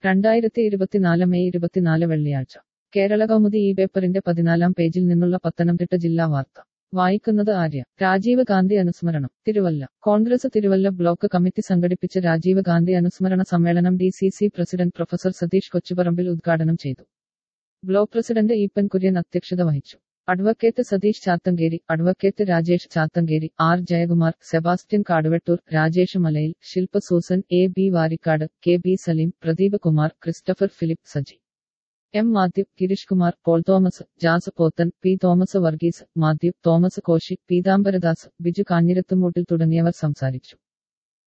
രണ്ടായിരത്തി ഇരുപത്തിനാല് മെയ് ഇരുപത്തിനാല് വെള്ളിയാഴ്ച കേരള കൗമുദി ഈ പേപ്പറിന്റെ പതിനാലാം പേജിൽ നിന്നുള്ള പത്തനംതിട്ട ജില്ലാ വാർത്ത വായിക്കുന്നത് ആര്യ രാജീവ് ഗാന്ധി അനുസ്മരണം തിരുവല്ല കോൺഗ്രസ് തിരുവല്ല ബ്ലോക്ക് കമ്മിറ്റി സംഘടിപ്പിച്ച രാജീവ് ഗാന്ധി അനുസ്മരണ സമ്മേളനം D C C president professor Satheesh Kochuparambil ഉദ്ഘാടനം ചെയ്തു ബ്ലോക്ക് പ്രസിഡന്റ് ഈപ്പൻ കുര്യൻ അധ്യക്ഷത വഹിച്ചു advocate Satheesh Chathankery advocate Rajesh Chathankery R Jayakumar Sebastian Kaduvettoor Rajesh Malayil Shilpa Susan A B Varikkad K B Saleem Pradeep Kumar Christopher Philip Saji M Mathew Gireesh Kumar Paul Thomas Jas Pothen P Thomas Varghese Mathew Thomas Koshy Peethambaradas Biju കാഞ്ഞിരത്തുമൂട്ടിൽ തുടങ്ങിയവർ സംസാരിച്ചു